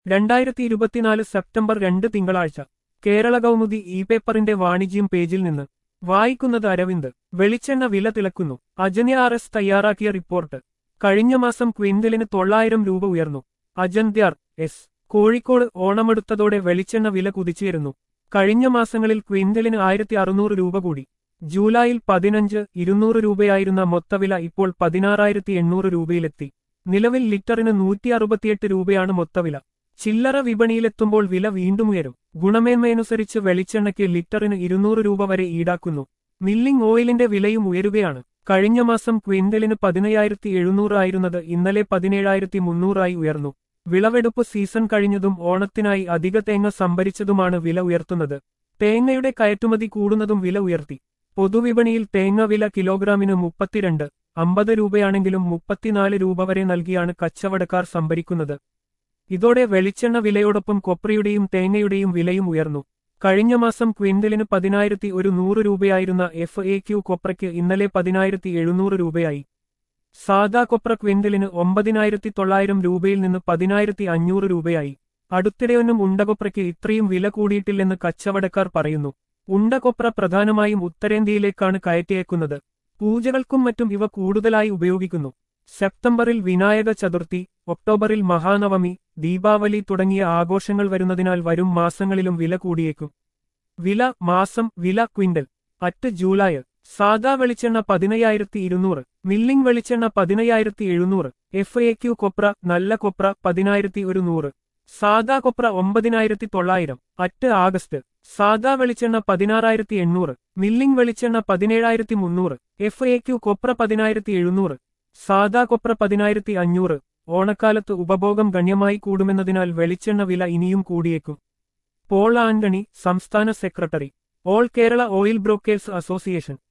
രണ്ടായിരത്തി ഇരുപത്തിനാല് സെപ്റ്റംബർ രണ്ട് തിങ്കളാഴ്ച കേരള കൗമുദി ഇ പേപ്പറിന്റെ വാണിജ്യം പേജിൽ നിന്ന് വായിക്കുന്നത് അരവിന്ദ് വെളിച്ചെണ്ണ വില തിളക്കുന്നു അജന്യ ആർ എസ് തയ്യാറാക്കിയ റിപ്പോർട്ട് കഴിഞ്ഞ മാസം ക്വിന്റലിന് തൊള്ളായിരം രൂപ ഉയർന്നു അജന്ത്യാർ എസ് കോഴിക്കോട് ഓണമെടുത്തതോടെ വെളിച്ചെണ്ണ വില കുതിച്ചുയരുന്നു കഴിഞ്ഞ മാസങ്ങളിൽ ക്വിന്റലിന് ആയിരത്തി അറുന്നൂറ് രൂപ കൂടി ജൂലൈയിൽ പതിനഞ്ച് ഇരുന്നൂറ് രൂപയായിരുന്ന മൊത്തവില ഇപ്പോൾ പതിനാറായിരത്തി എണ്ണൂറ് രൂപയിലെത്തി നിലവിൽ ലിറ്ററിന് നൂറ്റി അറുപത്തിയെട്ട് രൂപയാണ് മൊത്തവില ചില്ലറ വിപണിയിലെത്തുമ്പോൾ വില വീണ്ടും ഉയരും ഗുണമേന്മയനുസരിച്ച് വെളിച്ചെണ്ണയ്ക്ക് ലിറ്ററിന് ഇരുന്നൂറ് രൂപ വരെ ഈടാക്കുന്നു മില്ലിംഗ് ഓയിലിന്റെ വിലയും ഉയരുകയാണ് കഴിഞ്ഞ മാസം ക്വിന്റലിന് പതിനയ്യായിരത്തി എഴുന്നൂറ് ആയിരുന്നത് ഇന്നലെ പതിനേഴായിരത്തി മുന്നൂറായി ഉയർന്നു വിളവെടുപ്പ് സീസൺ കഴിഞ്ഞതും ഓണത്തിനായി അധിക തേങ്ങ സംഭരിച്ചതുമാണ് വില ഉയർത്തുന്നത് തേങ്ങയുടെ കയറ്റുമതി കൂടുന്നതും വില ഉയർത്തി പൊതുവിപണിയിൽ തേങ്ങ വില കിലോഗ്രാമിന് മുപ്പത്തിരണ്ട് അമ്പത് രൂപയാണെങ്കിലും മുപ്പത്തിനാല് രൂപ വരെ നൽകിയാണ് കച്ചവടക്കാർ സംഭരിക്കുന്നത് ഇതോടെ വെളിച്ചെണ്ണ വിലയോടൊപ്പം കൊപ്രയുടെയും തേങ്ങയുടെയും വിലയും ഉയർന്നു കഴിഞ്ഞ മാസം ക്വിന്റലിന് പതിനായിരത്തി ഒരു നൂറ് രൂപയായിരുന്ന എഫ് എ ക്യു കൊപ്രയ്ക്ക് ഇന്നലെ പതിനായിരത്തി എഴുന്നൂറ് രൂപയായി സാദാ കൊപ്ര ക്വിന്റലിന് ഒമ്പതിനായിരത്തി തൊള്ളായിരം രൂപയിൽ നിന്ന് പതിനായിരത്തി അഞ്ഞൂറ് രൂപയായി അടുത്തിടെയൊന്നും ഉണ്ടകൊപ്രയ്ക്ക് ഇത്രയും വില കൂടിയിട്ടില്ലെന്ന് കച്ചവടക്കാർ പറയുന്നു ഉണ്ടകൊപ്ര പ്രധാനമായും ഉത്തരേന്ത്യയിലേക്കാണ് കയറ്റിയേക്കുന്നത് പൂജകൾക്കും മറ്റും ഇവ കൂടുതലായി ഉപയോഗിക്കുന്നു സെപ്റ്റംബറിൽ വിനായക ചതുർത്ഥി ഒക്ടോബറിൽ മഹാനവമി ദീപാവലി തുടങ്ങിയ ആഘോഷങ്ങൾ വരുന്നതിനാൽ വരും മാസങ്ങളിലും വില കൂടിയേക്കും വില മാസം വില ക്വിന്റൽ അറ്റ് ജൂലൈ സാദാ വെളിച്ചെണ്ണ പതിനയ്യായിരത്തി ഇരുന്നൂറ് മില്ലിംഗ് വെളിച്ചെണ്ണ പതിനയ്യായിരത്തി എഴുന്നൂറ് എഫ് എ ക്യു കൊപ്ര നല്ല കൊപ്ര പതിനായിരത്തി ഒരു നൂറ് സാദാ കൊപ്ര ഒമ്പതിനായിരത്തി തൊള്ളായിരം അറ്റ് ആഗസ്റ്റ് സാദാ വെളിച്ചെണ്ണ പതിനാറായിരത്തി എണ്ണൂറ് മില്ലിംഗ് വെളിച്ചെണ്ണ പതിനേഴായിരത്തി മുന്നൂറ് എഫ് എ ക്യു കൊപ്ര പതിനായിരത്തി എഴുന്നൂറ് സാദാ കൊപ്ര പതിനായിരത്തി അഞ്ഞൂറ് ഓണക്കാലത്ത് ഉപഭോഗം ഗണ്യമായി കൂടുമെന്നതിനാൽ വെളിച്ചെണ്ണ വില ഇനിയും കൂടിയേക്കും പോൾ ആന്റണി സംസ്ഥാന secretary all Kerala oil brokers association